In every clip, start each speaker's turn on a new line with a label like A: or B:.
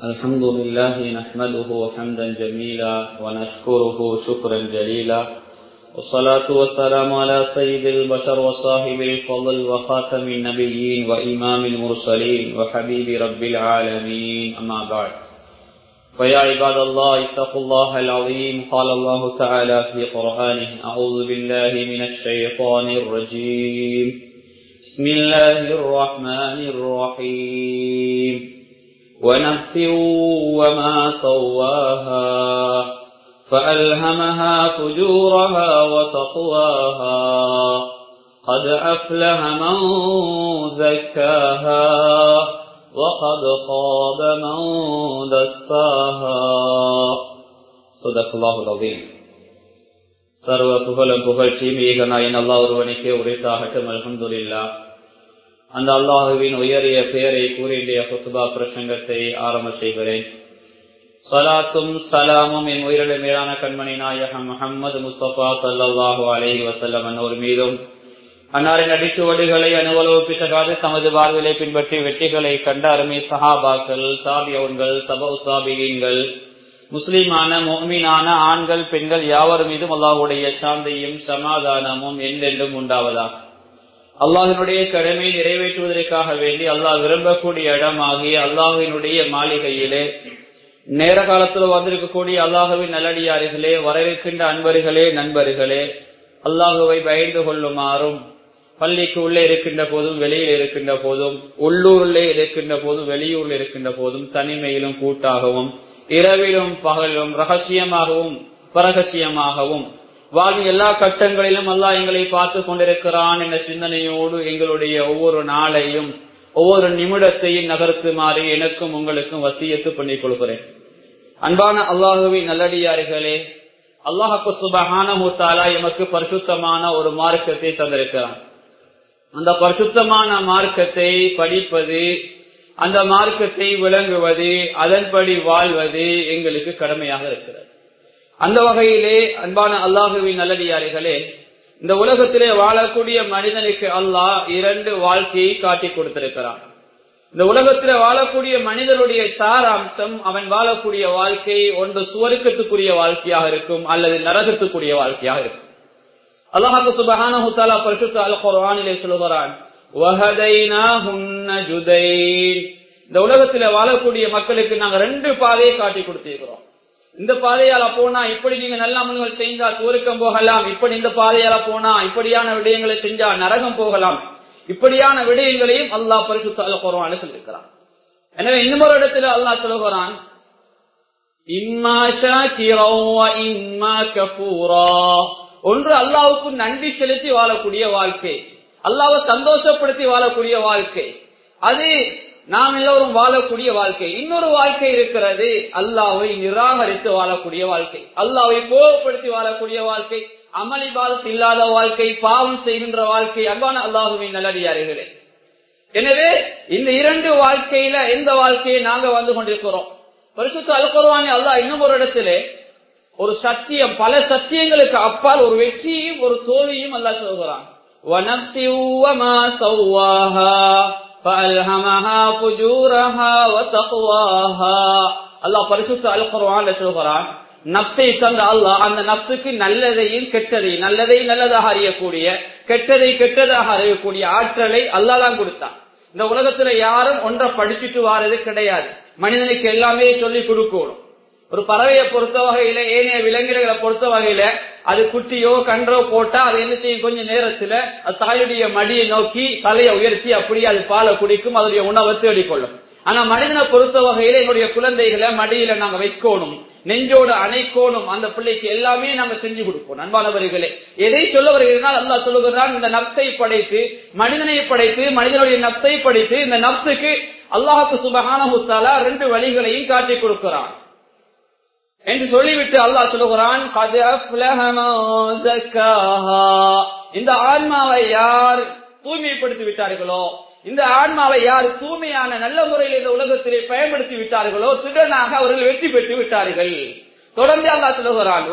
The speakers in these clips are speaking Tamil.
A: الحمد لله نحمده حمدا جميلا ونشكره شكرا جليلا والصلاة والسلام على سيد البشر وصاحب الفضل وخاتم النبيين وإمام المرسلين وحبيب رب العالمين أما بعد فيا عباد الله اتقوا الله العظيم قال الله تعالى في قرآنه أعوذ بالله من الشيطان الرجيم بسم الله الرحمن الرحيم ونفس وما سواها فألهمها فجورها وتقواها قد أفلح من زكاها وقد خاب من دساها صدق الله العظيم சர்வ புகழும் புகழ்ச்சி மேகனாயின் அல்லா ஒருவனுக்கே உரைத்தாகட்டும் அல்ஹம்துலில்லா அந்த அல்லாஹுவின் உயரிய பெயரை கூறிய குத்துபா பிரசங்கத்தை ஆரம்ப செய்கிறேன் சலாத்தும் சலாமும் என் உயிரிழ மேலான கண்மணி நாயகம் முகமது முஸ்தபா சல்லாஹூ அலஹி வசல்லம் அன்னோர் மீதும் அன்னாரின் அடிச்சுவடுகளை அனுவலோப்பித்தகாது தமது வாழ்விலை பின்பற்றி வெற்றிகளை கண்ட அருமை சஹாபாக்கள் சாபியவன்கள் சபௌ சாபியங்கள் முஸ்லிமான மோமீனான ஆண்கள் பெண்கள் யாவர் மீதும் அல்லாஹுடைய சாந்தியும் சமாதானமும் என்றென்றும் உண்டாவதாக அல்லாஹினுடைய கடமை நிறைவேற்றுவதற்காக வேண்டி அல்லாஹ் விரும்பக்கூடிய இடமாகிய அல்லாஹினுடைய மாளிகையிலே நேர காலத்தில் வந்திருக்கக்கூடிய அல்லாஹுவின் நல்லடியார்களே வரவிருக்கின்ற அன்பர்களே நண்பர்களே அல்லாஹுவை பயந்து கொள்ளுமாறும் பள்ளிக்கு உள்ளே இருக்கின்ற போதும் வெளியில் இருக்கின்ற போதும் உள்ளூரிலே இருக்கின்ற போதும் வெளியூரில் இருக்கின்ற போதும் தனிமையிலும் கூட்டாகவும் இரவிலும் பகலும் ரகசியமாகவும் பரகசியமாகவும் வாழ்வின் எல்லா கட்டங்களிலும் அல்லாஹ் எங்களை பார்த்து கொண்டிருக்கிறான் என்ற சிந்தனையோடு எங்களுடைய ஒவ்வொரு நாளையும் ஒவ்வொரு நிமிடத்தையும் நகர்த்துமாறு எனக்கும் உங்களுக்கும் வசியத்து பண்ணிக் கொள்கிறேன் அன்பான அல்லாஹுவின் நல்லடியார்களே அல்லாஹப்பு சுபகான மூத்தாலா எமக்கு பரிசுத்தமான ஒரு மார்க்கத்தை தந்திருக்கிறான் அந்த பரிசுத்தமான மார்க்கத்தை படிப்பது அந்த மார்க்கத்தை விளங்குவது அதன்படி வாழ்வது எங்களுக்கு கடமையாக இருக்கிறது அந்த வகையிலே அன்பான அல்லாஹுவின் நல்லடியார்களே இந்த உலகத்திலே வாழக்கூடிய மனிதனுக்கு அல்லாஹ் இரண்டு வாழ்க்கையை காட்டி கொடுத்திருக்கிறான் இந்த உலகத்தில் வாழக்கூடிய மனிதனுடைய சாராம்சம் அவன் வாழக்கூடிய வாழ்க்கை ஒன்று சுவருக்கத்துக்குரிய வாழ்க்கையாக இருக்கும் அல்லது நரகத்துக்குரிய வாழ்க்கையாக இருக்கும் அல்லாஹாக்கு சுபஹான பரிசுத்த அல் குர்ஆனிலே சொல்கிறான் இந்த உலகத்துல வாழக்கூடிய மக்களுக்கு நாங்க ரெண்டு பாதையை காட்டி கொடுத்திருக்கிறோம் இந்த பாதையால போனா இப்படி நீங்க நல்ல அமல்கள் செஞ்சா சுவருக்கம் போகலாம் இப்படி இந்த பாதையால போனா இப்படியான விடயங்களை செஞ்சா நரகம் போகலாம் இப்படியான விடயங்களையும் அல்லாஹ் பரிசுத்த அல் குர்ஆனில் சொல்லியிருக்கிறான் எனவே இன்னொரு இடத்துல அல்லாஹ் சொல்லுகிறான் இம்மா ஷாக்கிரா இம்மா கஃபூரா ஒன்று அல்லாவுக்கு நன்றி செலுத்தி வாழக்கூடிய வாழ்க்கை அல்லாவை சந்தோஷப்படுத்தி வாழக்கூடிய வாழ்க்கை அது நாம் எல்லோரும் வாழக்கூடிய வாழ்க்கை இன்னொரு வாழ்க்கை இருக்கிறது அல்லாவை நிராகரித்து வாழக்கூடிய வாழ்க்கை அல்லாவை கோபப்படுத்தி வாழக்கூடிய வாழ்க்கை அமளிபாதத்து இல்லாத வாழ்க்கை பாவம் செய்கின்ற வாழ்க்கை அன்பான அல்லாஹுவின் நல்லடியார்களே எனவே இந்த இரண்டு வாழ்க்கையில எந்த வாழ்க்கையை நாங்க வந்து கொண்டிருக்கிறோம் பரிசுத்த அல்குர்வானி அல்லாஹ் இன்னும் ஒரு இடத்திலே ஒரு சத்தியம் பல சத்தியங்களுக்கு அப்பால் ஒரு வெற்றியும் ஒரு தோல்வியும் அல்லா சொல்கிறான் அல்லாஹ் பரிசுத்த அல்குர்வான் சொல்கிறான் நப்சை தந்த அல்லாஹ் அந்த நப்சுக்கு நல்லதையும் கெட்டதையும் நல்லதை நல்லதாக அறியக்கூடிய கெட்டதை கெட்டதாக அறியக்கூடிய ஆற்றலை அல்லா தான் கொடுத்தான் இந்த உலகத்துல யாரும் ஒன்றை படிச்சுட்டு வாரது கிடையாது மனிதனுக்கு எல்லாமே சொல்லி கொடுக்கணும் ஒரு பறவையை பொறுத்த வகையில ஏனைய விலங்கினங்களை பொறுத்த வகையில அது குட்டியோ கன்றோ போட்டா அது என்ன செய்யும் கொஞ்ச நேரத்துல அது தாயுடைய மடியை நோக்கி தலையை உயர்த்தி அப்படியே அது பாலை குடிக்கும் அதனுடைய உணவை தேடிக்கொள்ளும் ஆனா மனிதனை பொறுத்த வகையில என்னுடைய குழந்தைகளை மடியில நாங்க வைக்கணும் நெஞ்சோடு அணைக்கோணும் அந்த பிள்ளைக்கு எல்லாமே நாங்க செஞ்சு கொடுப்போம் அன்பானவர்களே எதை சொல்ல வருகிறால் அல்லா சொல்லுகிறான் இந்த நப்சை படைத்து மனிதனை படைத்து மனிதனுடைய நப்சை படைத்து இந்த நப்சுக்கு அல்லாஹுக்கு சுபகான முத்தாலா ரெண்டு வழிகளையும் காட்டி கொடுக்கிறான் என்று சொல்லிவிட்டு அல்லாஹ் சொல்லுகிறான் இந்த ஆன்மாவை யார் தூய்மைப்படுத்தி விட்டார்களோ இந்த ஆன்மாவை யார் தூய்மையான நல்ல முறையில் இந்த உலகத்திலே பயன்படுத்தி விட்டார்களோ திடனாக அவர்கள் வெற்றி பெற்று விட்டார்கள் தொடர்ந்து அல்லா சொல்லுகிறான்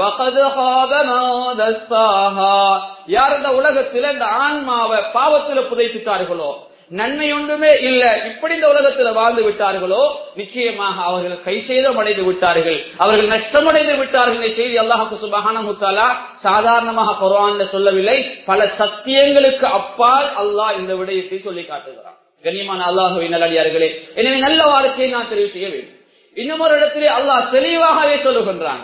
A: யார் இந்த உலகத்தில் இந்த ஆன்மாவை பாவத்தில் புதைத்துட்டார்களோ நன்மை ஒன்றுமே இல்ல இப்படி இந்த உலகத்துல வாழ்ந்து விட்டார்களோ நிச்சயமாக அவர்கள் கை சேதம் அடைந்து விட்டார்கள் அவர்கள் நஷ்டமடைந்து விட்டார்கள் இந்த செய்தி அல்லாஹு சுபஹான முத்தாலா சாதாரணமாக குரான்ல சொல்லவில்லை பல சத்தியங்களுக்கு அப்பால் அல்லாஹ் இந்த விடயத்தை சொல்லி காட்டுகிறான் கண்ணியமான அல்லாஹுவின் நல்லடியார்களே எனவே நல்ல வாழ்க்கையை நான் தெரிவு செய்ய வேண்டும் இன்னும் ஒரு இடத்திலே அல்லாஹ் தெளிவாகவே சொல்லுகின்றான்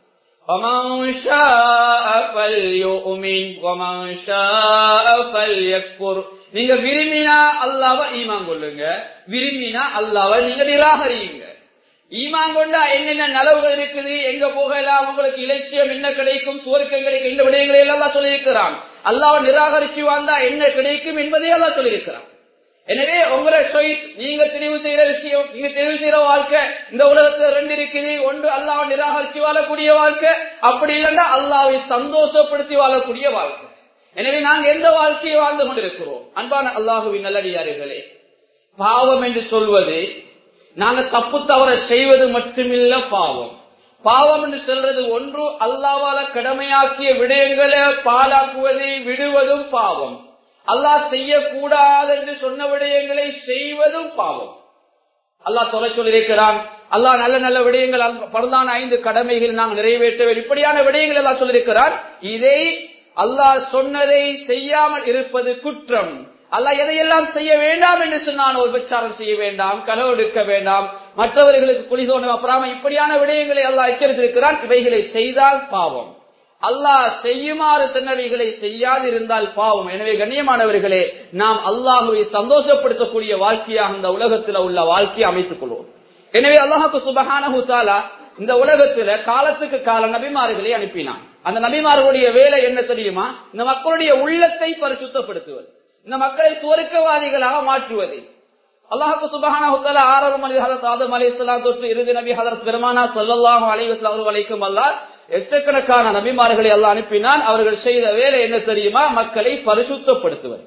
A: ومن شاء فليؤمن ومن شاء فليكفر நீங்க விரும்பினா அல்லாவ ஈமான் கொள்ளுங்க விரும்பினா அல்லாவ நீங்க நிராகரியுங்க ஈமான் கொண்டா என்னென்ன நலவுகள் இருக்குது எங்க போகலாம் உங்களுக்கு இலட்சியம் என்ன கிடைக்கும் சுவர்க்கம் கிடைக்கும் இந்த விடயங்களை எல்லாம் சொல்லியிருக்கிறான் அல்லாவை நிராகரிச்சு வந்தா என்ன கிடைக்கும் என்பதை எல்லாம் சொல்லியிருக்கிறான் எனவே உங்களோட சாய்ஸ் நீங்க தெரிவு செய்யற விஷயம் நீங்க தெரிவு செய்யற வாழ்க்கை இந்த உலகத்துல ரெண்டு இருக்குது ஒன்று அல்லாவை நிராகரிச்சு வாழக்கூடிய வாழ்க்கை அப்படி இல்லைன்னா அல்லாவை சந்தோஷப்படுத்தி வாழக்கூடிய வாழ்க்கை எனவே நாங்க எந்த வாழ்க்கையை வாழ்ந்து கொண்டிருக்கிறோம் அன்பான அல்லாஹுவின் நல்லடியார்களே பாவம் என்று சொல்வது நாங்க தப்பு தவற செய்வது மட்டுமில்ல பாவம் பாவம் என்று சொல்றது ஒன்று அல்லாவால கடமையாக்கிய விடயங்களை பாலாக்குவதை விடுவதும் பாவம் அல்லாஹ் செய்யக்கூடாது என்று சொன்ன விடயங்களை செய்வதும் பாவம் அல்லாஹ் தொலை சொல்லியிருக்கிறான் அல்லாஹ் நல்ல நல்ல விடயங்கள் பரந்தான ஐந்து கடமைகள் நாம் நிறைவேற்ற வேண்டும் இப்படியான விடயங்கள் எல்லாம் சொல்லியிருக்கிறான் இதை அல்லாஹ் சொன்னதை செய்யாமல் இருப்பது குற்றம் அல்லாஹ் எதையெல்லாம் செய்ய வேண்டாம் என்று சொன்னான் ஒரு பிரச்சாரம் செய்ய வேண்டாம் கனவு எடுக்க வேண்டாம் மற்றவர்களுக்கு குளிதோணும் அப்புறம் இப்படியான விடயங்களை அல்லாஹ் எச்சரித்திருக்கிறான் இவைகளை செய்தால் பாவம் அல்லாஹ் செய்யுமாறு சொன்னவைகளை செய்யாது இருந்தால் பாவம் எனவே கண்ணியமானவர்களே நாம் அல்லாஹுவை சந்தோஷப்படுத்தக்கூடிய வாழ்க்கையாக இந்த உலகத்தில் உள்ள வாழ்க்கையை அமைத்துக் கொள்வோம் எனவே அல்லாஹுக்கு சுபகான இந்த உலகத்துல காலத்துக்கு கால நபிமார்களை அனுப்பினான் அந்த நபிமார்களுடைய வேலை என்ன தெரியுமா இந்த மக்களுடைய உள்ளத்தை பரிசுத்தப்படுத்துவது இந்த மக்களை சுவர்க்கவாதிகளாக மாற்றுவது அல்லாஹு சுபஹான ஆரம்பம் அலி ஹதரத் ஆதம் அலி இஸ்லாம் தொற்று இறுதி நபி ஹதரத் பெருமானா சொல்லல்லாஹு அலைவஸ்லாம் அவர் வலைக்கும் அல்லாஹ் எச்சக்கணக்கான நபிமார்களை எல்லாம் அனுப்பினான் அவர்கள் செய்த வேலை என்ன தெரியுமா மக்களை பரிசுத்தப்படுத்துவது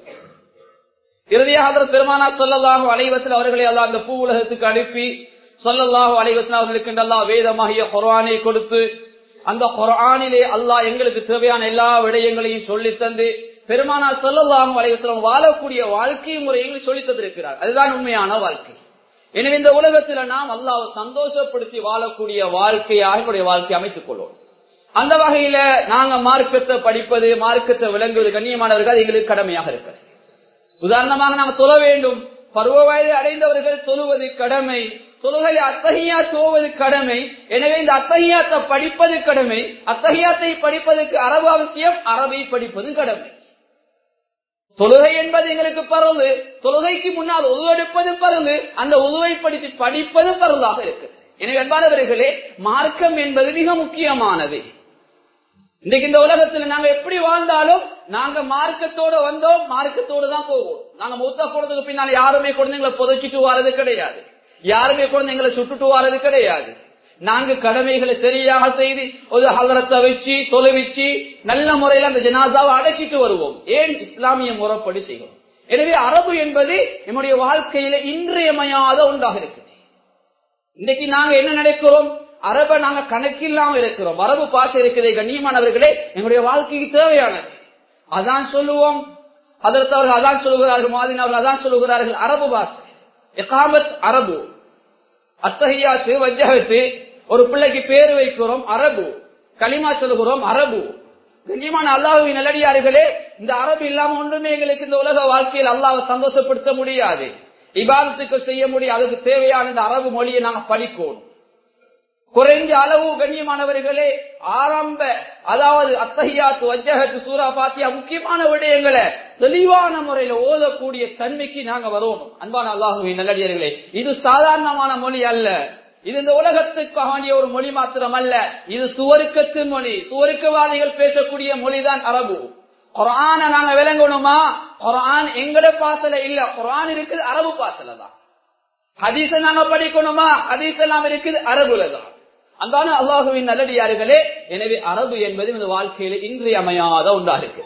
A: இறுதியாக பெருமானா சொல்லல்லாஹு அலைவசல் அவர்களை எல்லாம் அந்த பூ உலகத்துக்கு அனுப்பி சொல்லல்லாஹு அலைவசல் அவர்களுக்கு அல்லா வேதமாகிய குரானை கொடுத்து அந்த குரானிலே அல்லாஹ் எங்களுக்கு தேவையான எல்லா விடயங்களையும் சொல்லி தந்து பெருமானா சொல்லல்லாஹு அலைவசலம் வாழக்கூடிய வாழ்க்கை முறைகளை சொல்லி தந்திருக்கிறார் அதுதான் உண்மையான வாழ்க்கை எனவே இந்த உலகத்துல நாம் அல்லாவை சந்தோஷப்படுத்தி வாழக்கூடிய வாழ்க்கையாக என்னுடைய வாழ்க்கையை அமைத்துக் கொள்வோம் அந்த வகையில நாங்க மார்க்கத்தை படிப்பது மார்க்கத்தை விளங்குவது கண்ணியமானவர்கள் எங்களுக்கு கடமையாக இருக்கிறது உதாரணமாக நாம் தொழ வேண்டும் பருவ வயது அடைந்தவர்கள் தொழுவது கடமை தொழுகை அத்தகையா தோவது கடமை எனவே இந்த அத்தகையாத்தை படிப்பது கடமை அத்தகையாத்தை படிப்பதற்கு அரபு அவசியம் அரபை படிப்பது கடமை தொழுகை என்பது எங்களுக்கு பரவு தொழுகைக்கு முன்னால் உருவெடுப்பது பரவு அந்த உருவை படித்து படிப்பது பரவலாக இருக்கு எனவே அன்பானவர்களே மார்க்கம் என்பது மிக முக்கியமானது இன்னைக்கு இந்த உலகத்துல நாங்க எப்படி வாழ்ந்தாலும் நாங்க மார்க்கத்தோட வந்தோம் மார்க்கத்தோடு தான் போவோம் நாங்க மூத்தா போனதுக்கு பின்னால் யாருமே குழந்தைங்களை புதைச்சிட்டு வாரது கிடையாது யாருமே குழந்தைங்களை சுட்டுட்டு வாரது கிடையாது நான்கு கடமைகளை சரியாக செய்து ஒரு ஹலரத்தை வச்சு தொலைவிச்சு நல்ல முறையில் அந்த ஜனாதாவை அடக்கிட்டு வருவோம் ஏன் இஸ்லாமிய முறைப்படி செய்வோம் எனவே அரபு என்பது நம்முடைய வாழ்க்கையில இன்றியமையாத ஒன்றாக இருக்குது இன்னைக்கு நாங்க என்ன நினைக்கிறோம் அரபை நாங்க கணக்கில்லாம இருக்கிறோம் அரபு பாஷை இருக்கிறதே கண்ணியமானவர்களே எங்களுடைய வாழ்க்கைக்கு தேவையானது அதான் சொல்லுவோம் அதற்கு அவர்கள் அதான் சொல்லுகிறார்கள் மாதின் அவர்கள் அதான் சொல்லுகிறார்கள் அரபு பாஷை எகாமத் அரபு அத்தகையாத்து வஜகத்து ஒரு பிள்ளைக்கு பேரு வைக்கிறோம் அரபு களிமா சொல்லுகிறோம் அரபு கண்ணியமான அல்லாஹுவின் நல்லடியார்களே இந்த அரபு இல்லாம ஒன்றுமே எங்களுக்கு இந்த உலக வாழ்க்கையில் அல்லாவை சந்தோஷப்படுத்த முடியாது இபாதத்துக்கு செய்ய முடியும் அதுக்கு தேவையான இந்த அரபு மொழியை நாங்க படிக்கணும் குறைஞ்ச அளவு கண்ணியமானவர்களே ஆரம்ப அதாவது அத்தகையாத்து வஜகத்து சூரா பாத்தியா முக்கியமான விடயங்களை தெளிவான முறையில ஓதக்கூடிய தன்மைக்கு நாங்க வரணும் அன்பான அல்லாஹுவின் நல்லடியர்களே இது சாதாரணமான மொழி அல்ல இது இந்த உலகத்துக்காக ஒரு மொழி மாத்திரம் அல்ல இது சுவருக்கத்து மொழி சுவருக்கவாதிகள் பேசக்கூடிய மொழிதான் அரபு குரான நாங்க விளங்கணுமா குரான் எங்கட பாசல இல்ல குரான் இருக்குது அரபு பாசல தான் ஹதீச நாங்க படிக்கணுமா ஹதீஸ் எல்லாம் இருக்குது அரபுல தான் அந்தான அல்லாஹுவின் நல்லடியார்களே எனவே அரபு என்பது இந்த வாழ்க்கையில இன்றியமையாத ஒன்றா இருக்கு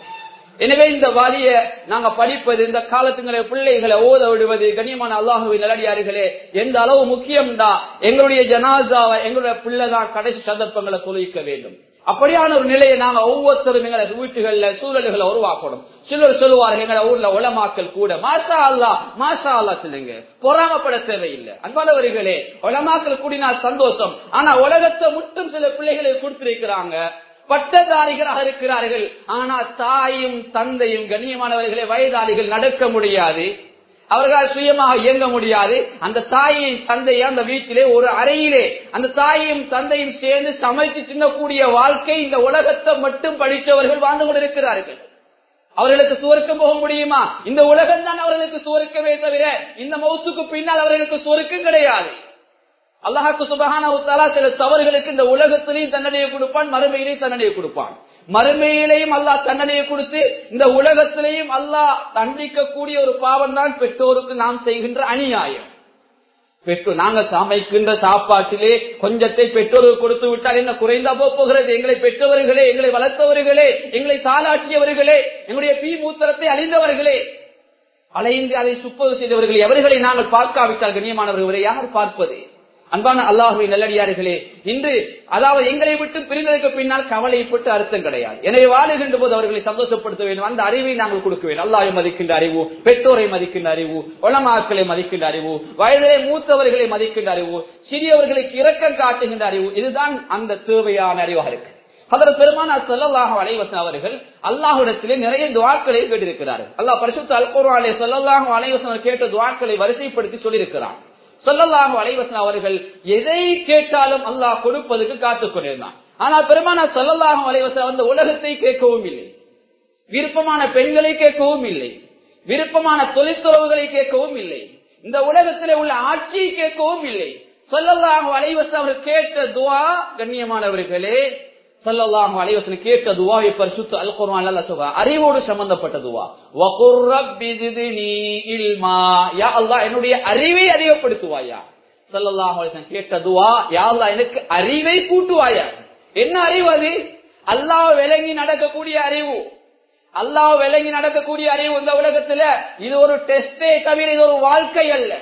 A: எனவே இந்த வழிய நாங்க படிப்பது இந்த காலத்துங்களை பிள்ளைகளை ஓத விடுவது கண்ணியமான அல்லாஹுவின் நிலடியார்களே எந்த அளவு முக்கியம்டா எங்களுடைய ஜனாசாவை எங்களுடைய பிள்ளை தான் கடைசி சந்தர்ப்பங்களை தொழிக்க வேண்டும் அப்படியான ஒரு நிலையை நாங்க ஒவ்வொருத்தரும் எங்களை வீட்டுகள்ல சூழல்களை உருவாக்கணும் சிலர் சொல்லுவார்கள் எங்களை ஊர்ல உலமாக்கல் கூட மாஷா அல்லா மாஷா அல்லா சொல்லுங்க பொறாமப்பட தேவையில்லை அன்பானவர்களே உலமாக்கல் கூடினால் சந்தோஷம் ஆனா உலகத்தை மட்டும் சில பிள்ளைகளை கொடுத்திருக்கிறாங்க பட்டதாரிகளாக இருக்கிறார்கள் ஆனா தாயும் தந்தையும் கண்ணியமானவர்களே வயதாளிகள் நடக்க முடியாது அவர்களால் சுயமாக இயங்க முடியாது அந்த தாயின் தந்தையை அந்த வீட்டிலே ஒரு அறையிலே அந்த தாயும் தந்தையும் சேர்ந்து சமைத்து தின்னக்கூடிய வாழ்க்கை இந்த உலகத்தை மட்டும் படித்தவர்கள் வாழ்ந்து கொண்டிருக்கிறார்கள் அவர்களுக்கு சுவர்க்கம் போக முடியுமா இந்த உலகம் தான் அவர்களுக்கு சுவர்க்கமே தவிர இந்த மௌத்துக்கு பின்னால் அவர்களுக்கு சுவர்க்கம் கிடையாது அல்லாஹாக்கு சுபகான சில தவறுகளுக்கு இந்த உலகத்திலையும் தண்டனையை கொடுப்பான் மறுமையிலையும் தண்டனையை கொடுப்பான் மறுமையிலையும் அல்லாஹ் தண்டனையை கொடுத்து இந்த உலகத்திலையும் அல்லாஹ் தண்டிக்கக்கூடிய ஒரு பாவம் தான் பெற்றோருக்கு நாம் செய்கின்ற அநியாயம் பெற்றோர் நாங்க சமைக்கின்ற சாப்பாட்டிலே கொஞ்சத்தை பெற்றோருக்கு கொடுத்து விட்டால் என்ன குறைந்தா போகிறது எங்களை பெற்றவர்களே எங்களை வளர்த்தவர்களே எங்களை தாளாட்டியவர்களே எங்களுடைய பீ மூத்திரத்தை அழிந்தவர்களே அலைந்து அதை சுப்பது செய்தவர்கள் எவர்களை நாங்கள் பார்க்காவிட்டால் கண்ணியமானவர்களை யார் பார்ப்பது அன்பான அல்லாஹுவை நல்லடியார்களே இன்று அதாவது எங்களை விட்டு பிரிந்ததற்கு பின்னால் கவலைப்பட்டு அர்த்தம் கிடையாது எனவே வாழுகின்ற போது அவர்களை சந்தோஷப்படுத்த வேண்டும் அந்த அறிவை நாங்கள் கொடுக்க வேண்டும் அல்லாவை மதிக்கின்ற அறிவு பெற்றோரை மதிக்கின்ற அறிவு உளமாக்களை மதிக்கின்ற அறிவு வயதிலே மூத்தவர்களை மதிக்கின்ற அறிவு சிறியவர்களுக்கு இரக்கம் காட்டுகின்ற அறிவு இதுதான் அந்த தேவையான அறிவாக இருக்கு அதற்கு பெருமான சொல்லல்லாஹ் அலைவசன் அவர்கள் அல்லாஹுடத்திலே நிறைய துவாக்களை கேட்டிருக்கிறார்கள் அல்லாஹ் பரிசுத்த அல்குர்வாலே சொல்லல்லாஹ் அலைவசன் கேட்ட துவாக்களை வரிசைப்படுத்தி சொல்லியிருக்கிறான் சொல்லல்லாஹு அலைவசன் அவர்கள் எதை கேட்டாலும் அல்லாஹ் கொடுப்பதற்கு காத்துக் கொண்டிருந்தான் ஆனால் பெருமான சொல்லல்லாஹு அலைவசன் அந்த உலகத்தை கேட்கவும் இல்லை விருப்பமான பெண்களை கேட்கவும் இல்லை விருப்பமான தொழிற்துறவுகளை கேட்கவும் இல்லை இந்த உலகத்திலே உள்ள ஆட்சியை கேட்கவும் இல்லை சொல்லல்லாஹு அலைவசன் அவர் கேட்ட துவா கண்ணியமானவர்களே சல்லல்லாஹு அலைவசன் கேட்ட துவாவை பரிசுத்து அல் குர்ஆன் அல்லாஹ் சொல்றா அறிவோடு சம்பந்தப்பட்ட துவா வகுர் ரப்பி ஜித்னி இல்மா யா அல்லாஹ் என்னுடைய அறிவை அதிகப்படுத்துவாயா சல்லல்லாஹு அலைவசன் கேட்ட துவா யா அல்லாஹ் எனக்கு அறிவை கூட்டுவாயா என்ன அறிவு அது அல்லாஹ் விளங்கி நடக்கக்கூடிய அறிவு அல்லாஹ் விளங்கி நடக்கக்கூடிய அறிவு இந்த உலகத்துல இது ஒரு டெஸ்டே தவிர இது ஒரு வாழ்க்கை அல்ல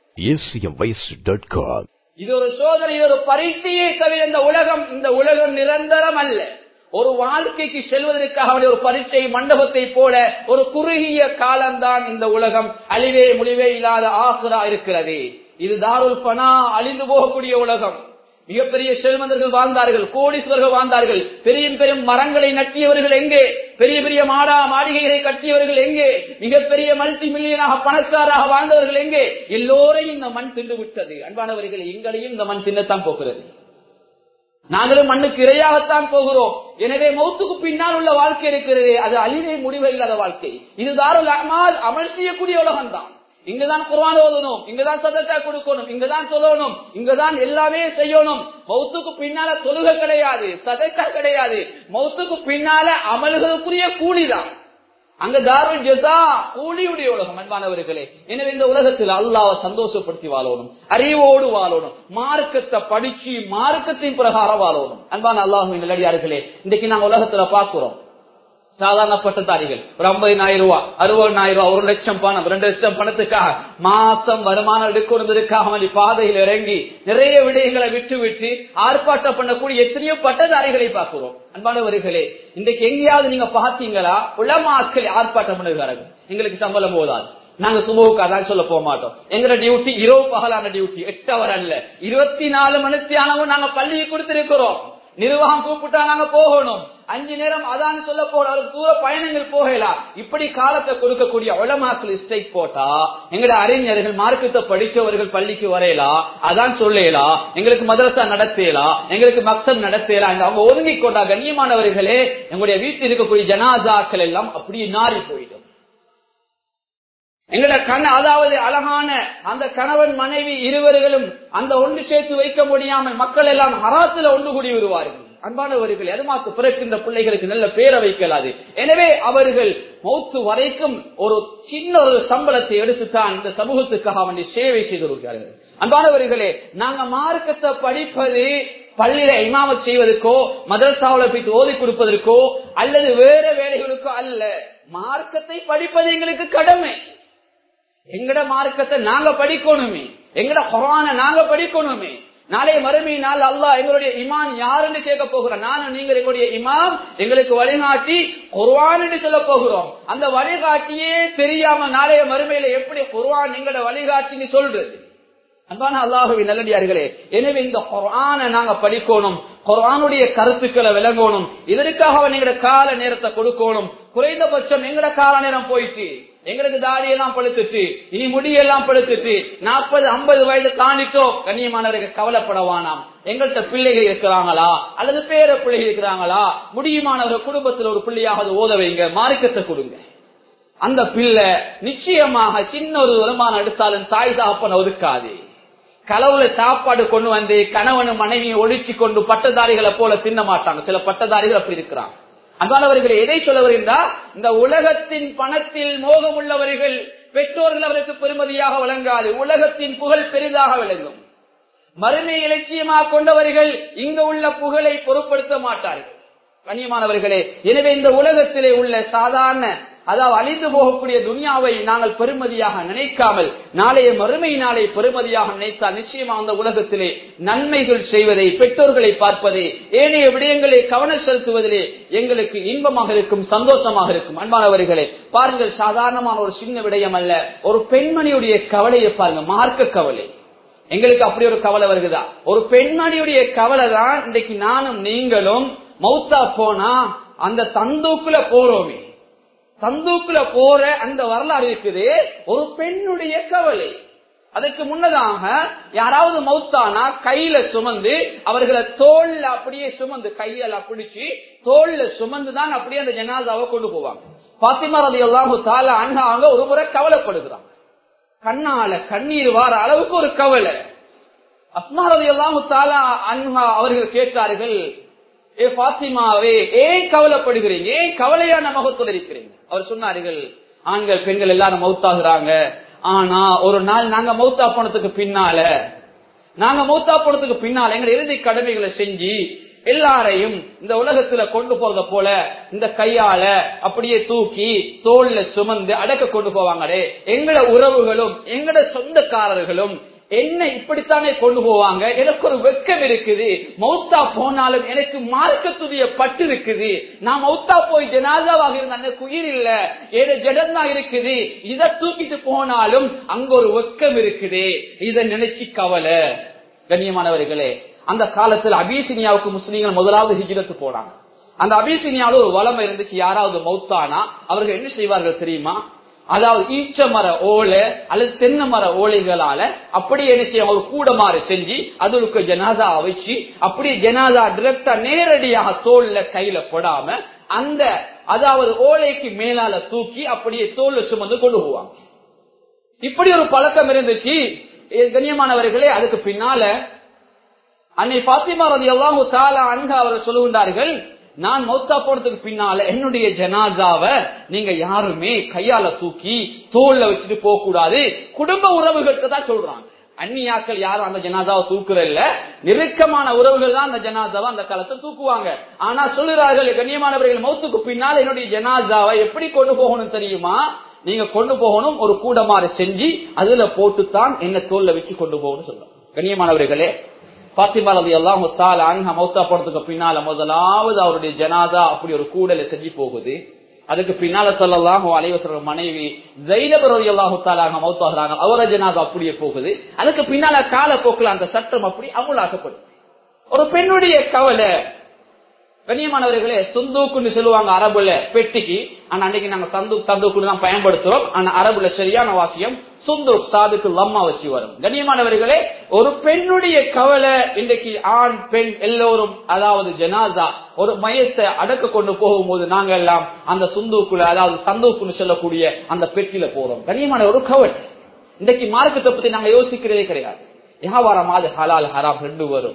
B: acmvoice.com
A: இது ஒரு சோதனை இது ஒரு பரீட்சையே தவிர இந்த உலகம் இந்த உலகம் நிரந்தரம் அல்ல ஒரு வாழ்க்கைக்கு செல்வதற்காக வேண்டிய ஒரு பரீட்சை மண்டபத்தை போல ஒரு குறுகிய காலம்தான் இந்த உலகம் அழிவே முடிவே இல்லாத ஆசுரா இருக்கிறது இது தாருல் பனா அழிந்து போகக்கூடிய உலகம் மிகப்பெரிய செல்வந்தர்கள் வாழ்ந்தார்கள் கோடீஸ்வரர்கள் வாழ்ந்தார்கள் பெரிய பெரும் மரங்களை நட்டியவர்கள் எங்கே பெரிய பெரிய மாடா மாளிகைகளை கட்டியவர்கள் எங்கே மிகப்பெரிய மல்டி மில்லியனாக பணக்காராக வாழ்ந்தவர்கள் எங்கே எல்லோரையும் இந்த மண் தின்று விட்டது அன்பானவர்கள் எங்களையும் இந்த மண் தின்னத்தான் போகிறது நாங்களும் மண்ணுக்கு இரையாகத்தான் போகிறோம் எனவே மௌத்துக்கு பின்னால் உள்ள வாழ்க்கை இருக்கிறது அது அழிவே முடிவு இல்லாத வாழ்க்கை இது தாருல் அமால் அமல் செய்யக்கூடிய உலகம் தான் இங்கதான் குர்ஆன் ஓதணும் இங்கதான் சதத்தா கொடுக்கணும் இங்கதான் சொல்லணும் இங்கதான் எல்லாமே செய்யணும் மௌத்துக்கு பின்னால தொழுகை கிடையாது சதக்கா கிடையாது மௌத்துக்கு பின்னால அமல்களுக்குரிய கூலிதான் அங்க தாருல் ஜெசா கூலியுடைய உலகம் அன்பானவர்களே எனவே இந்த உலகத்தில் அல்லாஹ் சந்தோஷப்படுத்தி வாழணும் அறிவோடு வாழணும் மார்க்கத்தை படிச்சு மார்க்கத்தின் பிரகாரம் வாழணும் அன்பான அல்லாஹுவின் நல்லடியார்களே இன்றைக்கு நாங்க உலகத்துல பாக்குறோம் சாதாரண பட்டதாரிகள் ஒரு ஐம்பதினாயிரம் ரூபாய் அறுபதாயிரம் ரூபாய் ஒரு லட்சம் பணம் ரெண்டு லட்சம் பணத்துக்காக மாசம் வருமானம் எடுக்கிறதுக்காக வேண்டி பாதையில் இறங்கி நிறைய விடயங்களை விட்டு விட்டு ஆர்ப்பாட்டம் பண்ணக்கூடிய எத்தனையோ பட்டதாரிகளை பார்க்கிறோம் அன்பானவர்களே இன்றைக்கு எங்கேயாவது நீங்க பாத்தீங்களா உலமாக்கள் ஆர்ப்பாட்டம் பண்ணுகிறார்கள் எங்களுக்கு சம்பளம் போதாது நாங்க சுமூக அதான் சொல்ல போக மாட்டோம் எங்க டியூட்டி இரவு பகலான டியூட்டி எட்டு அவர் அல்ல இருபத்தி நாலு மணித்தியானவும் நாங்க பள்ளியை கொடுத்திருக்கிறோம் நிர்வாகம் கூப்பிட்டா நாங்க போகணும் அஞ்சு நேரம் அதான் சொல்ல போற தூர பயணங்கள் போகலாம் இப்படி காலத்தை கொடுக்கக்கூடிய உளமாக்கள் ஸ்ட்ரைக் போட்டா எங்கட அறிஞர்கள் மார்க்கத்தை படிச்சவர்கள் பள்ளிக்கு வரையலாம் அதான் சொல்லலாம் எங்களுக்கு மதரசா நடத்தலாம் எங்களுக்கு மக்கள் நடத்தலாம் அவங்க ஒதுங்கி கொண்டா கண்ணியமானவர்களே எங்களுடைய வீட்டில் இருக்கக்கூடிய ஜனாசாக்கள் எல்லாம் அப்படியே நாரி போயிடும் எங்கட கண் அதாவது அழகான அந்த கணவன் மனைவி இருவர்களும் அந்த ஒன்று சேர்த்து வைக்க முடியாமல் மக்கள் எல்லாம் ஹராத்துல ஒன்று கூடி வருவார்கள் அன்பானவர்கள் எதுமாக்கு பிறக்கின்ற பிள்ளைகளுக்கு நல்ல பேரை வைக்கலாது எனவே அவர்கள் மௌத்து வரைக்கும் ஒரு சின்ன ஒரு சம்பளத்தை எடுத்துத்தான் இந்த சமூகத்துக்காக வேண்டி சேவை செய்து வருகிறார்கள் அன்பானவர்களே நாங்க மார்க்கத்தை படிப்பது பள்ளியில இமாமத் செய்வதற்கோ மதரசாவுல போய் ஓதி கொடுப்பதற்கோ அல்லது வேற வேலைகளுக்கோ அல்ல மார்க்கத்தை படிப்பது எங்களுக்கு கடமை எங்கட மார்க்கத்தை நாங்க படிக்கணுமே எங்கட குரான நாங்க படிக்கணுமே நாளைய மறுமையினால் அல்லாஹ் எங்களுடைய இமான் யாருன்னு கேட்க போகிறோம் நானும் நீங்கள் எங்களுடைய இமாம் எங்களுக்கு வழிகாட்டி குர்வான் என்று சொல்ல போகிறோம் அந்த வழிகாட்டியே தெரியாம நாளைய மறுமையில எப்படி குர்வான் எங்களோட வழிகாட்டின்னு சொல்றது அன்பான அல்லாஹுவின் நல்லடியார்களே எனவே இந்த குர்ஆனை நாங்க படிக்கணும் குர்ஆனுடைய கருத்துக்களை விளங்கணும் இதற்காக எங்கட கால நேரத்தை கொடுக்கணும் குறைந்தபட்சம் எங்கட கால நேரம் போயிட்டு எங்களுக்கு தாடியெல்லாம் பழுத்துட்டு இனி முடியெல்லாம் பழுத்துட்டு நாற்பது ஐம்பது வயது தாண்டிட்டோம் கண்ணியமானவர்கள் கவலைப்படவானாம் எங்கள்கிட்ட பிள்ளைகள் இருக்கிறாங்களா அல்லது பேர பிள்ளைகள் இருக்கிறாங்களா முடியுமானவர்கள் குடும்பத்தில் ஒரு பிள்ளையாவது ஓத வைங்க மார்க்கத்தை கொடுங்க அந்த பிள்ளை நிச்சயமாக சின்ன ஒரு வருமானம் எடுத்தாலும் தாய் தாப்பன் ஒதுக்காது களவுல சாப்பாடு கொண்டு வந்து கணவனும் மனைவியை ஒழிச்சு கொண்டு பட்டதாரிகளை போல தின்ன மாட்டாங்க சில பட்டதாரிகள் அப்படி இருக்கிறாங்க அன்பானவர்களை எதை சொல்ல வருகின்றா இந்த உலகத்தின் பணத்தில் மோகம் உள்ளவர்கள் பெற்றோர்கள் அவருக்கு பெருமதியாக விளங்காது உலகத்தின் புகழ் பெரிதாக விளங்கும் மறுமை இலட்சியமாக கொண்டவர்கள் இங்க உள்ள புகழை பொருட்படுத்த மாட்டார்கள் கண்ணியமானவர்களே எனவே இந்த உலகத்திலே உள்ள சாதாரண அதாவது அழிந்து போகக்கூடிய துனியாவை நாங்கள் பெருமதியாக நினைக்காமல் நாளைய மறுமை நாளை பெருமதியாக நினைத்தால் நிச்சயமா அந்த உலகத்திலே நன்மைகள் செய்வதை பெற்றோர்களை பார்ப்பதை ஏனைய விடயங்களை கவனம் செலுத்துவதிலே எங்களுக்கு இன்பமாக இருக்கும் சந்தோஷமாக இருக்கும் அன்பானவர்களே பாருங்கள் சாதாரணமான ஒரு சின்ன விடயம் அல்ல ஒரு பெண்மணியுடைய கவலையை பாருங்க மார்க்க கவலை எங்களுக்கு அப்படி ஒரு கவலை வருகுதா ஒரு பெண்மணியுடைய கவலை தான் இன்றைக்கு நானும் நீங்களும் மௌத்தா போனா அந்த தந்தூக்குல போறோமே சந்தூக்குல போற அந்த வரலாறு இருக்குது ஒரு பெண்ணுடைய கவலை அதுக்கு முன்னதாக யாராவது மௌத்தானா கையில சுமந்து அவர்களை தோல்ல அப்படியே சுமந்து கையால பிடிச்சு தோல்ல சுமந்து தான் அப்படியே அந்த ஜனாதாவை கொண்டு போவாங்க பாத்திமா ரதி எல்லாம் தால அண்ணாங்க ஒரு முறை கவலைப்படுகிறாங்க கண்ணால கண்ணீர் வார அளவுக்கு ஒரு கவலை அஸ்மா ரதி எல்லாம் தாலா அண்ணா அவர்கள் கேட்டார்கள் ஏ பாத்திமாவே ஏன் கவலைப்படுகிறீங்க ஏன் கவலையான முகத்தோடு இருக்கிறீங்க அவர் சொன்னார்கள் ஆண்கள் பெண்கள் எல்லாரும் மௌத்தாகிறாங்க ஆனா ஒரு நாள் நாங்க மௌத்தா போனதுக்கு பின்னால நாங்க மௌத்தா போனதுக்கு பின்னால எங்க இறுதி கடமைகளை செஞ்சு எல்லாரையும் இந்த உலகத்துல கொண்டு போறத போல இந்த கையால அப்படியே தூக்கி தோல்ல சுமந்து அடக்க கொண்டு போவாங்களே எங்கட உறவுகளும் எங்கட சொந்தக்காரர்களும் என்ன இப்படித்தானே கொண்டு போவாங்க எனக்கு ஒரு வெக்கம் இருக்குது மௌத்தா போனாலும் எனக்கு மார்க்கத்துடைய பட்டு இருக்குது நான் மௌத்தா போய் ஜனாதாவாக இருந்த எனக்கு உயிர் இல்ல ஏதோ ஜடம் தான் இருக்குது இதை தூக்கிட்டு போனாலும் அங்க ஒரு வெக்கம் இருக்குது இதை நினைச்சு கவலை கண்ணியமானவர்களே அந்த காலத்தில் அபிசினியாவுக்கு முஸ்லீம்கள் முதலாவது ஹிஜ்ரத்து போனாங்க அந்த அபிசினியாவில் ஒரு வளமை இருந்துச்சு யாராவது மௌத்தானா அவர்கள் என்ன செய்வார்கள் தெரியுமா அதாவது ஈச்ச மர ஓலை அல்லது தென்னை மர ஓலைகளால அப்படியே என்ன செய்யும் ஒரு கூடமாறு செஞ்சு அதுக்கு ஜனாதா வச்சு அப்படியே ஜனாதா டிரெக்டா நேரடியாக தோல்ல கையில போடாம அந்த அதாவது ஓலைக்கு மேலால தூக்கி அப்படியே தோல்ல சுமந்து கொண்டு போவாங்க இப்படி ஒரு பழக்கம் இருந்துச்சு கண்ணியமானவர்களே அதுக்கு பின்னால அன்னை பாத்திமா ரதி எல்லாம் தாலா அன்ஹா அவர் சொல்லுகின்றார்கள் நான் மௌத்தா போனதுக்கு பின்னால என்னுடைய ஜனாதாவை நீங்க யாருமே கையால தூக்கி தோல்ல வச்சுட்டு போக கூடாது குடும்ப உறவுகளுக்கு தான் சொல்றாங்க அந்நியாக்கள் யாரும் அந்த ஜனாதாவை தூக்குறதில்ல நெருக்கமான உறவுகள் தான் அந்த ஜனாதாவை அந்த காலத்தை தூக்குவாங்க ஆனா சொல்லுறார்கள் கண்ணியமானவர்கள் மௌத்துக்கு பின்னால் என்னுடைய ஜனாதாவை எப்படி கொண்டு போகணும் தெரியுமா நீங்க கொண்டு போகணும் ஒரு கூடமாறு செஞ்சு அதுல போட்டுத்தான் என்ன தோல்ல வச்சு கொண்டு போகணும் சொல்றோம் கண்ணியமானவர்களே பாத்திமா ரதி எல்லாம் அன்ஹா மௌத்தா போனதுக்கு பின்னால முதலாவது அவருடைய ஜனாதா அப்படி ஒரு கூடல செஞ்சு போகுது அதுக்கு பின்னால சொல்லலாம் அலைவசர மனைவி ஜெயினப ரதி அல்லாஹு தாலாக மௌத்தாகிறாங்க அவர ஜனாதா அப்படியே போகுது அதுக்கு பின்னால கால போக்குல அந்த சட்டம் அப்படி அமுலாக்கப்படும் ஒரு பெண்ணுடைய கவலை கண்ணியமானவர்களே சுந்தூக்குன்னு சொல்லுவாங்க அரபுல பெட்டிக்கு ஆனா அன்னைக்கு நாங்க சந்து சந்தூக்குன்னு தான் பயன்படுத்துறோம் ஆனா அரபுல சரியான வாசியம் சுந்தூக் சாதுக்கு லம்மா வச்சு வரும் கண்ணியமானவர்களே ஒரு பெண்ணுடைய கவலை இன்றைக்கு ஆண் பெண் எல்லோரும் அதாவது ஜனாதா ஒரு மையத்தை அடக்க கொண்டு போகும்போது நாங்க எல்லாம் அந்த சுந்தூக்குல அதாவது சந்தூக்குன்னு சொல்லக்கூடிய அந்த பெட்டியில போறோம் கண்ணியமான ஒரு கவலை இன்றைக்கு மார்க்கத்தை பத்தி நாங்க யோசிக்கிறதே கிடையாது வியாபாரம் அது ஹலால் ஹராம் ரெண்டும் வரும்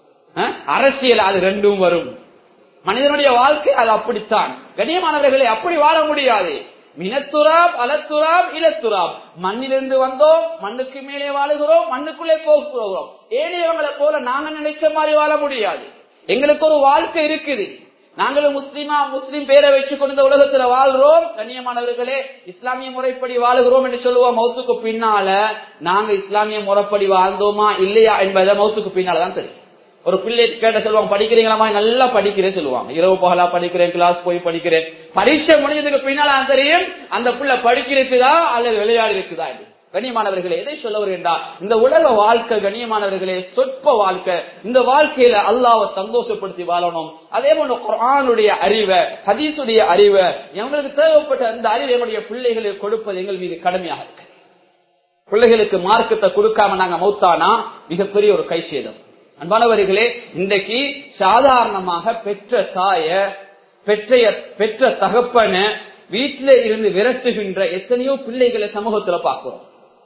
A: அரசியல் அது ரெண்டும் வரும் மனிதனுடைய வாழ்க்கை அது அப்படித்தான் கண்ணியமானவர்களை அப்படி வாழ முடியாது மினத்துராப் அலத்துராப் இலத்துராப் மண்ணிலிருந்து வந்தோம் மண்ணுக்கு மேலே வாழுகிறோம் மண்ணுக்குள்ளே போகிறோம் ஏழையவங்களை போல நாங்க நினைச்ச மாதிரி வாழ முடியாது எங்களுக்கு ஒரு வாழ்க்கை இருக்குது நாங்களும் முஸ்லீமா முஸ்லீம் பேரை வச்சு கொண்டு இந்த உலகத்துல வாழ்றோம் கண்ணியமானவர்களே இஸ்லாமிய முறைப்படி வாழுகிறோம் என்று சொல்லுவோம் மௌத்துக்கு பின்னால நாங்க இஸ்லாமிய முறைப்படி வாழ்ந்தோமா இல்லையா என்பதை மௌத்துக்கு பின்னாலதான் தெரியும் ஒரு பிள்ளை கேட்ட சொல்லுவாங்க படிக்கிறீங்களா நல்லா படிக்கிறேன் சொல்லுவாங்க இரவு பகலா படிக்கிறேன் கிளாஸ் போய் படிக்கிறேன் பரீட்சை முடிஞ்சதுக்கு பின்னால தெரியும் அந்த பிள்ளை படிக்கிறதுக்குதா அல்லது விளையாடி இருக்குதா என்று கண்ணியமானவர்களே எதை சொல்ல வருகின்றா இந்த உலக வாழ்க்கை கண்ணியமானவர்களே சொற்ப வாழ்க்கை இந்த வாழ்க்கையில அல்லாவை சந்தோஷப்படுத்தி வாழணும் அதே போல குரானுடைய அறிவை ஹதீசுடைய அறிவை எங்களுக்கு தேவைப்பட்ட அந்த அறிவை எங்களுடைய பிள்ளைகளுக்கு கொடுப்பது எங்கள் மீது கடமையாக இருக்கு பிள்ளைகளுக்கு மார்க்கத்தை கொடுக்காம நாங்க மௌத்தானா மிகப்பெரிய ஒரு கை சேதம் அன்பானவர்களே இன்றைக்கு சாதாரணமாக பெற்ற தாய பெற்றைய பெற்ற தகப்பன வீட்டில இருந்து விரட்டுகின்ற எத்தனையோ பிள்ளைகளை சமூகத்துல பார்க்கிறோம்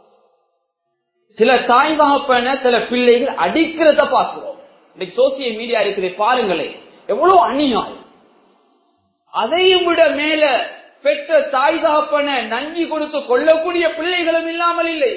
A: சில தாய் தகப்பன சில பிள்ளைகள் அடிக்கிறத பார்க்கிறோம் இன்னைக்கு சோசியல் மீடியா இருக்கிற பாருங்களேன் எவ்வளவு அநியாயம் அதையும் விட மேல பெற்ற தாய் தகப்பன நஞ்சி கொடுத்து கொள்ளக்கூடிய பிள்ளைகளும் இல்லாமல் இல்லை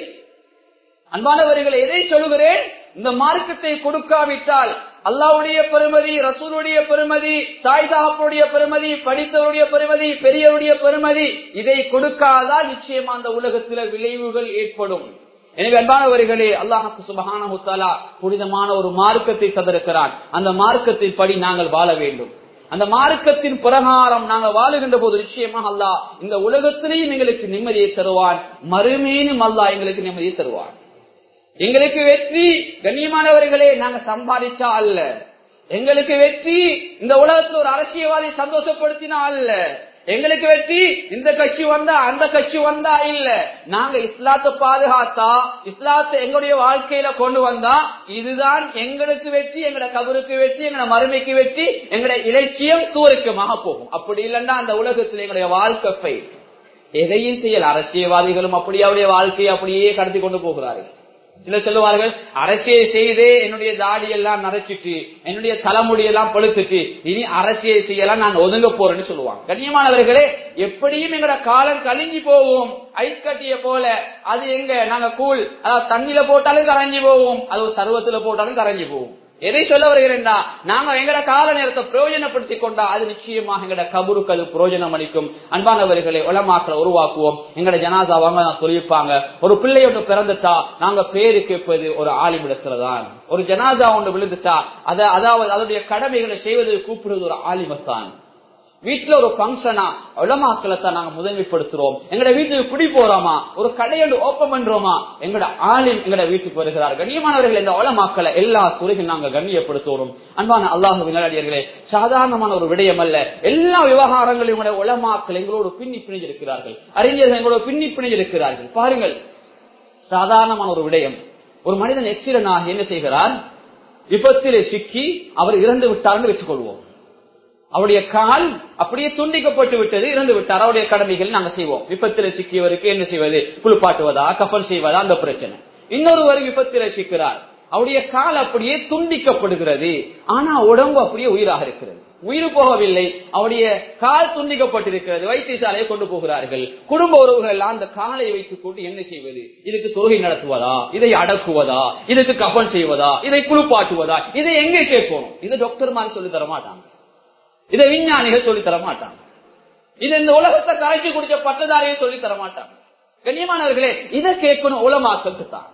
A: அன்பானவர்களை எதை சொல்லுகிறேன் இந்த மார்க்கத்தை கொடுக்காவிட்டால் அல்லாவுடைய பெருமதி ரசூலுடைய பெருமதி தாய் தாப்புடைய பெருமதி படித்தவருடைய பெருமதி பெரியவருடைய பெருமதி இதை கொடுக்காதால் நிச்சயமா அந்த உலகத்தில விளைவுகள் ஏற்படும் எனவே அன்பானவர்களே அல்லாஹுக்கு சுபகான புனிதமான ஒரு மார்க்கத்தை தந்திருக்கிறான் அந்த மார்க்கத்தின் படி நாங்கள் வாழ வேண்டும் அந்த மார்க்கத்தின் பிரகாரம் நாங்கள் வாழுகின்ற போது நிச்சயமாக அல்லாஹ் இந்த உலகத்திலேயும் எங்களுக்கு நிம்மதியை தருவான் மறுமேனும் அல்லாஹ் எங்களுக்கு நிம்மதியை தருவான் எங்களுக்கு வெற்றி கண்ணியமானவர்களே நாங்க சம்பாதிச்சா அல்ல எங்களுக்கு வெற்றி இந்த உலகத்துல ஒரு அரசியல்வாதி சந்தோஷப்படுத்தினா அல்ல எங்களுக்கு வெற்றி இந்த கட்சி வந்தா அந்த கட்சி வந்தா இல்ல நாங்க இஸ்லாத்தை பாதுகாத்தா இஸ்லாத்தை எங்களுடைய வாழ்க்கையில கொண்டு வந்தா இதுதான் எங்களுக்கு வெற்றி எங்கட கபருக்கு வெற்றி எங்கட மறுமைக்கு வெற்றி எங்கட இலட்சியம் சூரியக்கமாக போகும் அப்படி இல்லைன்னா அந்த உலகத்தில் எங்களுடைய வாழ்க்கை பை எதையும் செய்யல அரசியல்வாதிகளும் அப்படியே அவருடைய வாழ்க்கையை அப்படியே கடத்தி கொண்டு போகிறார்கள் சில சொல்லுவார்கள் அரசியல் செய்தே என்னுடைய தாடி எல்லாம் நரைச்சிட்டு என்னுடைய தலைமுடி எல்லாம் பழுத்துட்டு இனி அரசியல் செய்யலாம் நான் ஒதுங்க போறேன்னு சொல்லுவாங்க கண்ணியமானவர்களே எப்படியும் எங்கட காலம் கழிஞ்சு போகும் ஐஸ் கட்டிய போல அது எங்க நாங்க கூழ் அதாவது தண்ணில போட்டாலும் கரைஞ்சி போகும் அது ஒரு சர்வத்துல போட்டாலும் கரைஞ்சி போகும் எதை சொல்ல வருகிறேன்டா நாங்க எங்கட கால நேரத்தை பிரயோஜனப்படுத்திக் கொண்டா அது நிச்சயமாக எங்கட கபருக்கு அது பிரயோஜனம் அளிக்கும் அன்பானவர்களை உலமாக்களை உருவாக்குவோம் எங்கட ஜனாதா அவங்க சொல்லியிருப்பாங்க ஒரு பிள்ளை ஒன்று பிறந்துட்டா நாங்க பேரு கேட்பது ஒரு ஆலிமிடத்துலதான் ஒரு ஜனாதா ஒன்று விழுந்துட்டா அத அதாவது அதனுடைய கடமைகளை செய்வதற்கு கூப்பிடுவது ஒரு ஆலிமத்தான் வீட்டுல ஒரு பங்கனா உலமாக்களை தான் நாங்க முதன்மைப்படுத்துறோம் எங்கட வீட்டுக்கு குடி போறோமா ஒரு கடையோடு ஓப்பன் பண்றோமா எங்கட ஆளின் எங்கட வீட்டுக்கு வருகிறார் கண்ணியமானவர்கள் இந்த உலமாக்களை எல்லா துறையும் நாங்க கண்ணியப்படுத்துவோம் அன்பான அல்லாஹு விளையாடியர்களே சாதாரணமான ஒரு விடயம் அல்ல எல்லா விவகாரங்களையும் உங்களுடைய உலமாக்கள் எங்களோடு பின்னி பிணைஞ்சிருக்கிறார்கள் அறிஞர்கள் எங்களோடு பின்னி பிணைஞ்சிருக்கிறார்கள் பாருங்கள் சாதாரணமான ஒரு விடயம் ஒரு மனிதன் எக்ஸிடென்ட் ஆகி என்ன செய்கிறார் விபத்திலே சிக்கி அவர் இறந்து விட்டார்னு வச்சுக் கொள்வோம் அவருடைய கால் அப்படியே துண்டிக்கப்பட்டு விட்டது இறந்து விட்டார் அவருடைய கடமைகள் நாங்க செய்வோம் விபத்தில சிக்கியவருக்கு என்ன செய்வது குளிப்பாட்டுவதா கப்பல் செய்வதா அந்த பிரச்சனை இன்னொருவர் விபத்தில சிக்கிறார் அவருடைய கால் அப்படியே துண்டிக்கப்படுகிறது ஆனா உடம்பு அப்படியே உயிராக இருக்கிறது உயிர் போகவில்லை அவருடைய கால் துண்டிக்கப்பட்டிருக்கிறது வைத்தியசாலையை கொண்டு போகிறார்கள் குடும்ப உறவுகள் அந்த காலை வைத்துக் கொண்டு என்ன செய்வது இதுக்கு தொழுகை நடத்துவதா இதை அடக்குவதா இதுக்கு கப்பல் செய்வதா இதை குளிப்பாட்டுவதா இதை எங்கே கேட்கணும் இது டாக்டர் மாதிரி சொல்லி தர மாட்டாங்க இதை விஞ்ஞானிகள் சொல்லி தர மாட்டாங்க இது இந்த உலகத்தை கரைச்சி குடிச்ச பட்டதாரியை சொல்லி தர மாட்டாங்க கண்ணியமானவர்களே இதை கேட்கணும் உலமாக்கத்து தான்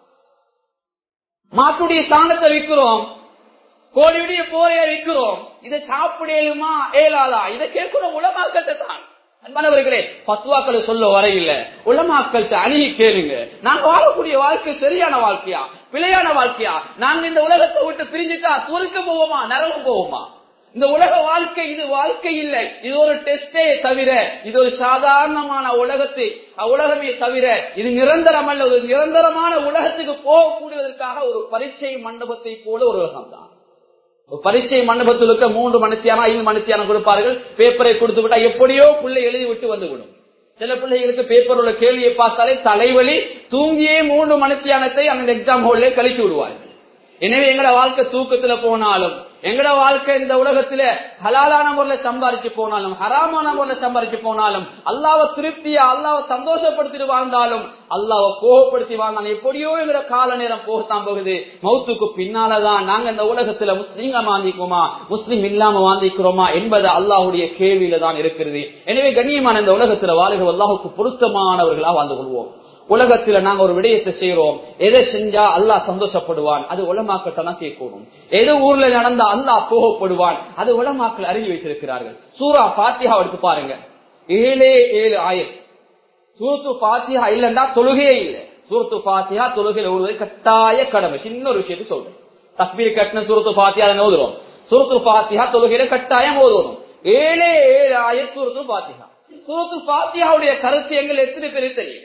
A: மாட்டுடைய சாணத்தை விற்கிறோம் கோழியுடைய போரைய விற்கிறோம் இதை சாப்பிடலுமா ஏலாதா இதை கேட்கணும் உலமாக்கத்தை தான் அன்பானவர்களே பத்துவாக்களை சொல்ல வரையில உலமாக்கள் அணுகி கேளுங்க நாங்க வாழக்கூடிய வாழ்க்கை சரியான வாழ்க்கையா பிழையான வாழ்க்கையா நாங்க இந்த உலகத்தை விட்டு பிரிஞ்சுட்டா சுருக்க போவோமா நரகம் போவோமா இந்த உலக வாழ்க்கை இது வாழ்க்கை இல்லை இது ஒரு டெஸ்டே தவிர இது ஒரு சாதாரணமான உலகத்தை உலகமே தவிர இது நிரந்தரம் அல்ல ஒரு நிரந்தரமான உலகத்துக்கு போகக்கூடியதற்காக ஒரு பரீட்சை மண்டபத்தை போல ஒரு உலகம் தான் பரீட்சை மண்டபத்தில் இருக்க மூன்று மணித்தியானம் ஐந்து மணித்தியானம் கொடுப்பார்கள் பேப்பரை கொடுத்து விட்டா எப்படியோ பிள்ளை எழுதி விட்டு வந்து விடும் சில பிள்ளைகளுக்கு பேப்பர் உள்ள கேள்வியை பார்த்தாலே தலைவலி தூங்கியே மூன்று மணித்தியானத்தை அந்த எக்ஸாம் ஹோல்ல கழிச்சு விடுவார்கள் எனவே எங்கட வாழ்க்கை தூக்கத்துல போனாலும் எங்கட வாழ்க்கை இந்த உலகத்துல ஹலாலான முறையில சம்பாரிச்சு போனாலும் ஹராமான முறையில சம்பாரிச்சு போனாலும் அல்லாவை திருப்தியா அல்லாவை சந்தோஷப்படுத்திட்டு வாழ்ந்தாலும் அல்லாவை கோபப்படுத்தி வாழ்ந்தாலும் எப்படியோ எங்கட கால நேரம் போகத்தான் போகுது மௌத்துக்கு பின்னாலதான் நாங்க இந்த உலகத்துல முஸ்லீங்க வாழ்ந்திக்குமா முஸ்லீம் இல்லாம வாழ்ந்திக்கிறோமா என்பது அல்லாஹுடைய கேள்வியில தான் இருக்கிறது எனவே கண்ணியமான இந்த உலகத்துல வாழ்கிற அல்லாஹுக்கு பொருத்தமானவர்களா வாழ்ந்து கொள்வோம் உலகத்துல நாங்க ஒரு விடயத்தை செய்யறோம் எதை செஞ்சா அல்லாஹ் சந்தோஷப்படுவான் அது உலமாக்கிட்ட தான் கேட்கணும் எது ஊர்ல நடந்தா அல்லாஹ் கோபப்படுவான் அது உலமாக்கள் அறிவி வைத்திருக்கிறார்கள் சூரா பாத்தியா எடுத்து பாருங்க ஏழே ஏழு ஆயிரம் சூரத்து பாத்தியா இல்லைன்னா தொழுகையே இல்லை சூரத்து பாத்தியா தொழுகையில ஓடுவது கட்டாய கடமை சின்ன ஒரு விஷயத்தை சொல்றேன் தக்பீர் கட்டின சூரத்து பாத்தியா அதை ஓதுறோம் சூரத்து பாத்தியா தொழுகையில கட்டாயம் ஓதுறோம் ஏழே ஏழு ஆயிரம் சூரத்து பாத்தியா சூரத்து பாத்தியாவுடைய கருத்து எங்கள் எத்தனை பேருக்கு தெரியும்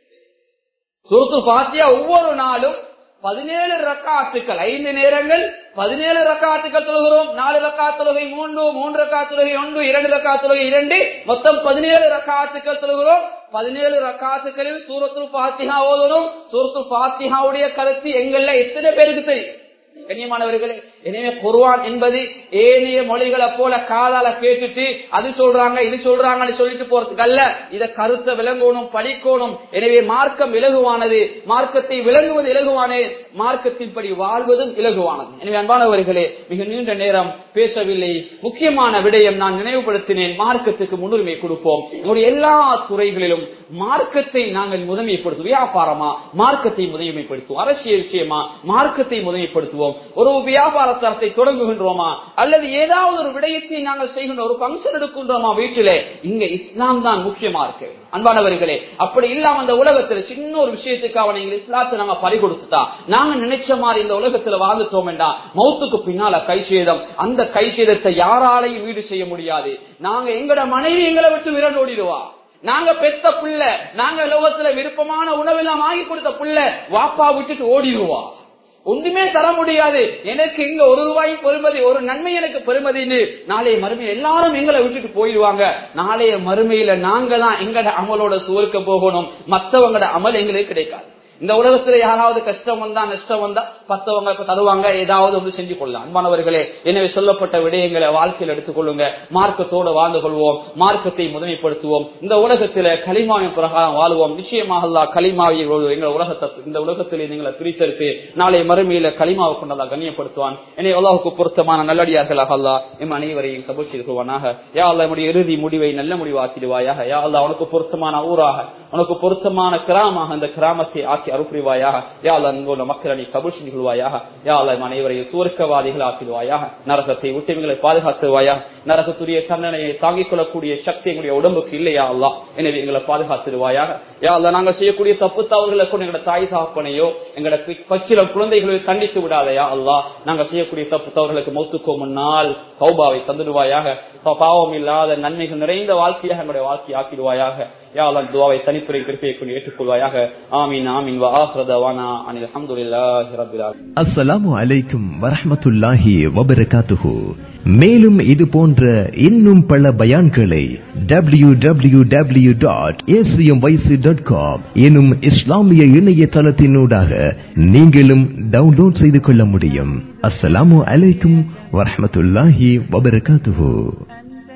A: சுருத்து பாத்தியா ஒவ்வொரு நாளும் பதினேழு ரக்காத்துக்கள் ஐந்து நேரங்கள் பதினேழு ரக்காத்துக்கள் தொழுகிறோம் நாலு ரக்கா தொழுகை மூன்று மூன்று ரக்கா தொழுகை ஒன்று இரண்டு ரக்கா தொழுகை இரண்டு மொத்தம் பதினேழு ரக்காத்துக்கள் தொழுகிறோம் பதினேழு ரக்காத்துக்களில் சூரத்து பாத்திஹா ஓதணும் சூரத்து பாத்திஹாவுடைய கருத்து எங்கள்ல எத்தனை பேருக்கு தெரியும் கண்ணியமானவர்களே எனவே குர்வான் என்பது ஏனைய மொழிகளை போல காதால கேட்டுட்டு அது சொல்றாங்க இது சொல்றாங்கன்னு சொல்லிட்டு போறதுக்கு அல்ல இத கருத்தை விளங்கணும் படிக்கணும் எனவே மார்க்கம் இலகுவானது மார்க்கத்தை விளங்குவது இலகுவானது மார்க்கத்தின்படி வாழ்வதும் இலகுவானது எனவே அன்பானவர்களே மிக நீண்ட நேரம் பேசவில்லை முக்கியமான விடயம் நான் நினைவுபடுத்தினேன் மார்க்கத்துக்கு முன்னுரிமை கொடுப்போம் நம்முடைய எல்லா துறைகளிலும் மார்க்கத்தை நாங்கள் முதன்மைப்படுத்துவோம் வியாபாரமா மார்க்கத்தை முதன்மைப்படுத்துவோம் அரசியல் விஷயமா மார்க்கத்தை முதன்மைப்படுத்துவோம் ஒரு வியாபார தரத்தை தொடங்குகின்றோமா அல்லது ஏதாவது ஒரு விடயத்தை நாங்கள் செய்கின்ற ஒரு பங்கன் எடுக்கின்றோமா வீட்டிலே இங்க இஸ்லாம் தான் முக்கியமா இருக்கு அன்பானவர்களே அப்படி இல்லாம அந்த உலகத்துல சின்ன ஒரு விஷயத்துக்காக நீங்கள் இஸ்லாத்தை நாங்க பறி கொடுத்துட்டா நாங்க நினைச்ச மாதிரி இந்த உலகத்துல வாழ்ந்துட்டோம் என்றா மௌத்துக்கு பின்னால கை சேதம் அந்த கை சேதத்தை யாராலையும் வீடு செய்ய முடியாது நாங்க எங்கட மனைவி எங்களை விட்டு விரண்டு ஓடிடுவா நாங்க பெத்த புள்ள நாங்க லோகத்துல விருப்பமான உணவெல்லாம் வாங்கி கொடுத்த புள்ள வாப்பா விட்டுட்டு ஓடிடுவா ஒன்றுமே தர முடியாது எனக்கு இங்க ஒரு ரூபாய் பெருமதி ஒரு நன்மை எனக்கு பெருமதின்னு நாளைய மறுமை எல்லாரும் எங்களை விட்டுட்டு போயிடுவாங்க நாளைய மறுமையில நாங்க தான் எங்கட அமலோட சுவர்க்க போகணும் மத்தவங்கட அமல் எங்களுக்கு கிடைக்காது இந்த உலகத்துல யாராவது கஷ்டம் வந்தா நஷ்டம் வந்தா பத்தவங்க தருவாங்க ஏதாவது ஒன்று செஞ்சு கொள்ளலாம் அன்பானவர்களே எனவே சொல்லப்பட்ட விடயங்களை வாழ்க்கையில் எடுத்துக்கொள்ளுங்க மார்க்கத்தோடு வாழ்ந்து கொள்வோம் மார்க்கத்தை முதன்மைப்படுத்துவோம் இந்த உலகத்தில களிமாவின் பிரகாரம் வாழ்வோம் நிச்சயமாக அல்லா களிமாவை எங்கள் உலகத்தை இந்த உலகத்திலே நீங்களை பிரித்தெடுத்து நாளை மறுமையில களிமாவை கொண்டதா கண்ணியப்படுத்துவான் எனவே அல்லாவுக்கு பொருத்தமான நல்லடியார்களாக அல்லா எம் அனைவரையும் கபூர் செய்துவானாக யா அல்லா என்னுடைய இறுதி முடிவை நல்ல முடிவாக்கிடுவாயாக யா அல்லா உனக்கு பொருத்தமான ஊராக உனக்கு பொருத்தமான கிராமமாக அந்த கிராமத்தை ஆக்கி அருப்புரிவாயாக யா அல்லா அன்புள்ள மக்களை நீ கபூர் செஞ்சு கொள்வாயாக யா அல்லா அனைவரையும் சுவர்க்கவாதிகள் ஆக்கிடுவாயாக நரகத்தை விட்டுங்களை பாதுகாத்துவாயா நரகத்துடைய தண்டனையை தாங்கிக் கொள்ளக்கூடிய சக்தி எங்களுடைய உடம்புக்கு இல்லையா அல்லா எனவே எங்களை பாதுகாத்துடுவாயாக யா அல்லா நாங்கள் செய்யக்கூடிய தப்பு தவறுகளை கொண்டு எங்களோட தாய் சாப்பனையோ எங்களோட பச்சில குழந்தைகளை தண்டித்து விடாதையா அல்லா நாங்கள் செய்யக்கூடிய தப்பு தவறுகளுக்கு மௌத்துக்கோ முன்னால் சௌபாவை தந்துடுவாயாக பாவம் இல்லாத நன்மைகள் நிறைந்த வாழ்க்கையாக எங்களுடைய வாழ்க்கை ஆக்கிடுவாயாக யா அல்லா துவாவை தனிப்புரை கிருப்பையை கொண்டு ஏற்றுக்கொள்வாயாக ஆமீன் ஆமீன் வா ஆஹ்ரதவானா அனில் அல்ஹம்துலில்லாஹி ரப்பில் ஆலமீன்
B: அஸ்ஸலாமு அலைக்கும் வரஹ்மத்துல்லாஹி வபரகாத்துஹு மேலும் இது போன்ற இன்னும் பல பயான்களை W W W dot dot com எனும் இஸ்லாமிய இணையதளத்தினூடாக நீங்களும் டவுன்லோட் செய்து கொள்ள முடியும் அஸ்ஸலாமு அலைக்கும் வரஹ்மத்துல்லாஹி வபரகாத்துஹு